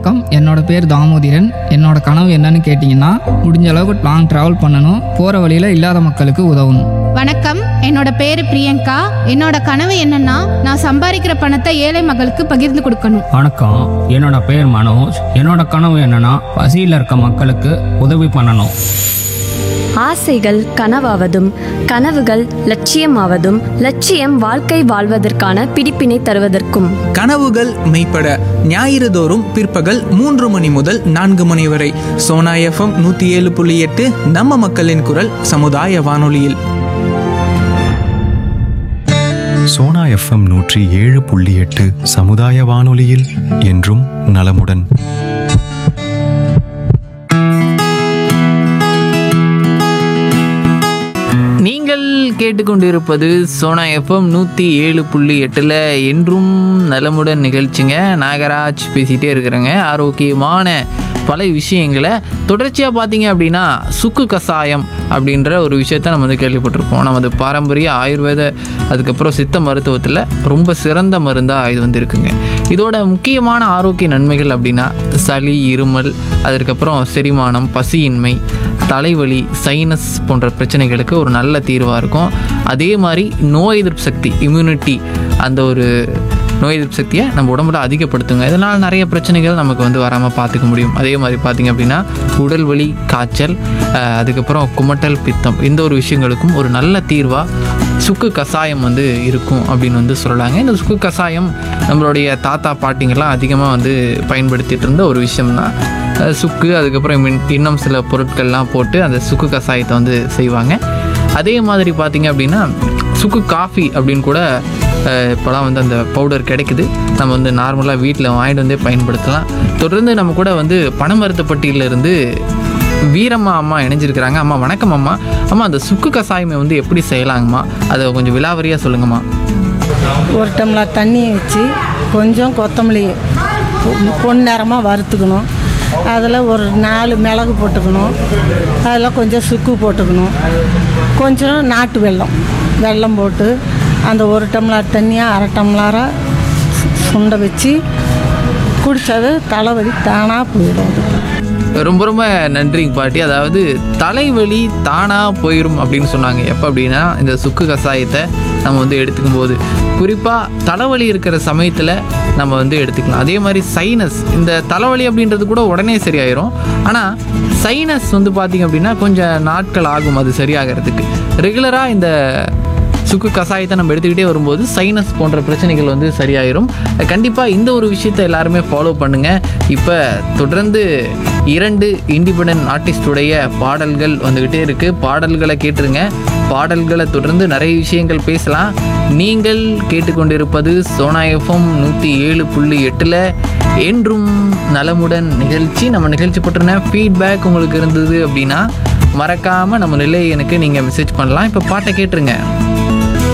வணக்கம் என்னோட பேர் தாமோதிரன் என்னோட கனவு என்னன்னு கேட்டிங்கன்னா முடிஞ்ச அளவுக்கு லாங் ட்ராவல் பண்ணணும் போகிற வழியில் இல்லாத மக்களுக்கு உதவணும் வணக்கம் என்னோட பேரு பிரியங்கா என்னோட கனவு என்னன்னா நான் சம்பாதிக்கிற பணத்தை ஏழை மக்களுக்கு பகிர்ந்து கொடுக்கணும் வணக்கம் என்னோட பேர் மனோஜ் என்னோட கனவு என்னன்னா பசியில் இருக்க மக்களுக்கு உதவி பண்ணணும் ஆசைகள் கனவாவதும் கனவுகள் லட்சியமாவதும் லட்சியம் வாழ்க்கை வாழ்வதற்கான பிடிப்பினை தருவதற்கும் கனவுகள் மெய்ப்பட ஞாயிறு தோறும் பிற்பகல் மூன்று மணி முதல் நான்கு மணி வரை சோனா எஃப்எம் நூற்றி ஏழு புள்ளி எட்டு நம்ம மக்களின் குரல் சமுதாய வானொலியில் சோனா எஃப்எம் நூற்றி ஏழு புள்ளி எட்டு சமுதாய வானொலியில் என்றும் நலமுடன் நீங்கள் கேட்டுக்கொண்டிருப்பது சோனா எஃப்எம் நூற்றி ஏழு புள்ளி எட்டில் என்றும் நலமுடன் நிகழ்ச்சிங்க நாகராஜ் பேசிகிட்டே இருக்கிறேங்க ஆரோக்கியமான பல விஷயங்களை தொடர்ச்சியாக பார்த்தீங்க அப்படின்னா சுக்கு கசாயம் அப்படின்ற ஒரு விஷயத்த நம்ம வந்து கேள்விப்பட்டிருப்போம் நமது பாரம்பரிய ஆயுர்வேத அதுக்கப்புறம் சித்த மருத்துவத்தில் ரொம்ப சிறந்த மருந்தாக இது வந்து இருக்குங்க இதோட முக்கியமான ஆரோக்கிய நன்மைகள் அப்படின்னா சளி இருமல் அதற்கப்புறம் செரிமானம் பசியின்மை தலைவலி சைனஸ் போன்ற பிரச்சனைகளுக்கு ஒரு நல்ல தீர்வாக இருக்கும் அதே மாதிரி நோய் எதிர்ப்பு சக்தி இம்யூனிட்டி அந்த ஒரு நோய் எதிர்ப்பு சக்தியை நம்ம உடம்புல அதிகப்படுத்துங்க இதனால் நிறைய பிரச்சனைகள் நமக்கு வந்து வராமல் பார்த்துக்க முடியும் அதே மாதிரி பார்த்திங்க அப்படின்னா உடல் வலி காய்ச்சல் அஹ், அதுக்கப்புறம் குமட்டல் பித்தம் இந்த ஒரு விஷயங்களுக்கும் ஒரு நல்ல தீர்வாக சுக்கு கஷாயம் வந்து இருக்கும் அப்படின்னு வந்து சொல்லலாங்க இந்த சுக்கு கஷாயம் நம்மளுடைய தாத்தா பாட்டிங்கெல்லாம் அதிகமாக வந்து பயன்படுத்திட்டு இருந்த ஒரு விஷயம்தான் அஹ் சுக்கு அதுக்கப்புறம் மின்- இன்னும் சில பொருட்கள்லாம் போட்டு அந்த சுக்கு கஷாயத்தை வந்து செய்வாங்க அதே மாதிரி பார்த்தீங்க அப்படின்னா சுக்கு காஃபி அப்படின்னு கூட அஹ், இப்போலாம் வந்து அந்த பவுடர் கிடைக்குது நம்ம வந்து நார்மலாக வீட்டில் வாங்கிட்டு வந்தே பயன்படுத்தலாம் தொடர்ந்து நம்ம கூட வந்து பணமருத்துப்பட்டியில இருந்து வீரம்மா அம்மா இணைஞ்சிருக்கிறாங்க அம்மா வணக்கம் அம்மா அம்மா அந்த சுக்கு கஷாயமை வந்து எப்படி செய்யலாங்கம்மா அதை கொஞ்சம் விலாவரியாக சொல்லுங்கம்மா ஒரு டம்ளர் தண்ணி வச்சு கொஞ்சம் கொத்தமல்லி பொ- பொன்னிறமாக வறுத்துக்கணும் அதில் ஒரு நாலு மிளகு போட்டுக்கணும் அதில் கொஞ்சம் சுக்கு போட்டுக்கணும் கொஞ்சம் நாட்டு வெல்லம் வெல்லம் போட்டு அந்த ஒரு டம்ளர் தண்ணியை அரை டம்ளராக சு- சுண்ட வச்சு குடித்தது தலைவலி தானாக போயிடும் அது. ரொம்ப ரொம்ப நன்றிங்க பாட்டி அதாவது தலைவலி தானாக போயிடும் அப்படின்னு சொன்னாங்க எப்போ அப்படின்னா இந்த சுக்கு கஷாயத்தை நம்ம வந்து எடுத்துக்கும் போது குறிப்பாக தலைவலி இருக்கிற சமயத்தில் நம்ம வந்து எடுத்துக்கலாம் அதே மாதிரி சைனஸ் இந்த தலைவலி அப்படின்றது கூட உடனே சரியாயிரும் ஆனால் சைனஸ் வந்து பார்த்திங்க அப்படின்னா கொஞ்சம் நாட்கள் ஆகும் அது சரியாகிறதுக்கு ரெகுலராக இந்த சுக்கு கஷாயத்தை நம்ம எடுத்துக்கிட்டே வரும்போது சைனஸ் போன்ற பிரச்சனைகள் வந்து சரியாயிரும் கண்டிப்பாக இந்த ஒரு விஷயத்தை எல்லாருமே ஃபாலோ பண்ணுங்கள் இப்போ தொடர்ந்து இரண்டு இண்டிபெண்ட் ஆர்டிஸ்டுடைய பாடல்கள் வந்துக்கிட்டே இருக்குது பாடல்களை கேட்டுருங்க பாடல்களை தொடர்ந்து நிறைய விஷயங்கள் பேசலாம் நீங்கள் கேட்டுக்கொண்டிருப்பது சோனா எஃப்எம் நூற்றி ஏழு புள்ளி எட்டில் என்றும் நலமுடன் நிகழ்ச்சி நம்ம நிகழ்ச்சி பற்றின ஃபீட்பேக் உங்களுக்கு இருந்தது அப்படின்னா மறக்காமல் நம்ம நிலையனுக்கு நீங்கள் மெசேஜ் பண்ணலாம் இப்போ பாட்டை கேட்டுருங்க